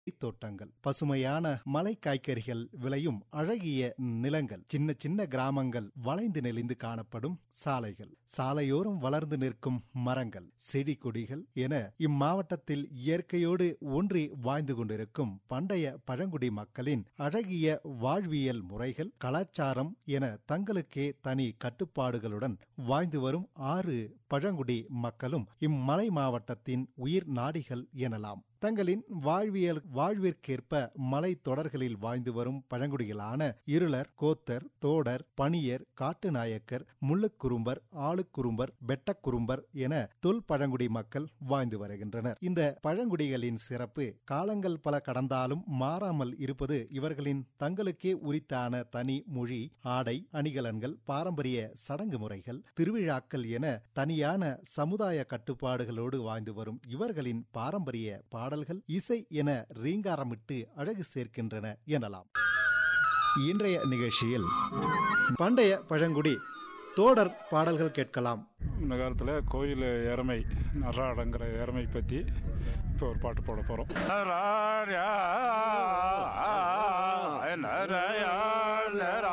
தோட்டங்கள் பசுமையான மலை காய்கறிகள் விளையும் அழகிய நிலங்கள் சின்ன சின்ன கிராமங்கள் வளைந்து நெளிந்து காணப்படும் சாலைகள் சாலையோரம் வளர்ந்து நிற்கும் மரங்கள் செடி கொடிகள் என இம்மாவட்டத்தில் இயற்கையோடு ஒன்றி வாழ்ந்து கொண்டிருக்கும் பண்டைய பழங்குடி மக்களின் அழகிய வாழ்வியல் முறைகள் கலாச்சாரம் என தங்களுக்கே தனி கட்டுப்பாடுகளுடன் வாழ்ந்து வரும் ஆறு பழங்குடி மக்களும் இம்மலை மாவட்டத்தின் உயிர் நாடிகள் எனலாம் தங்களின் வாழ்வியல் வாழ்விற்கேற்ப மலை தொடர்களில் வாழ்ந்து வரும் பழங்குடிகளான இருளர் கோத்தர் தோடர் பணியர் காட்டுநாயக்கர் முள்ளுக்குறும்பர் ஆளுக்குறும்பர் வெட்டக்குறும்பர் என தொல் பழங்குடி மக்கள் வாழ்ந்து வருகின்றனர் இந்த பழங்குடிகளின் சிறப்பு காலங்கள் பல கடந்தாலும் மாறாமல் இருப்பது இவர்களின் தங்களுக்கே உரித்தான தனி மொழி ஆடை அணிகலன்கள் பாரம்பரிய சடங்கு முறைகள் திருவிழாக்கள் என தனியான சமுதாய கட்டுப்பாடுகளோடு வாழ்ந்து வரும் இவர்களின் பாரம்பரிய பாடல்கள் இசை என ரீங்காரமிட்டு அழகு சேர்க்கின்றன எனலாம் இன்றைய நிகழ்ச்சியில் பண்டைய பழங்குடி தோடர் பாடல்கள் கேட்கலாம் இந்த காலத்தில் கோயில் எருமை நராடங்கிற எருமை பற்றி இப்போ ஒரு பாட்டு போட போகிறோம்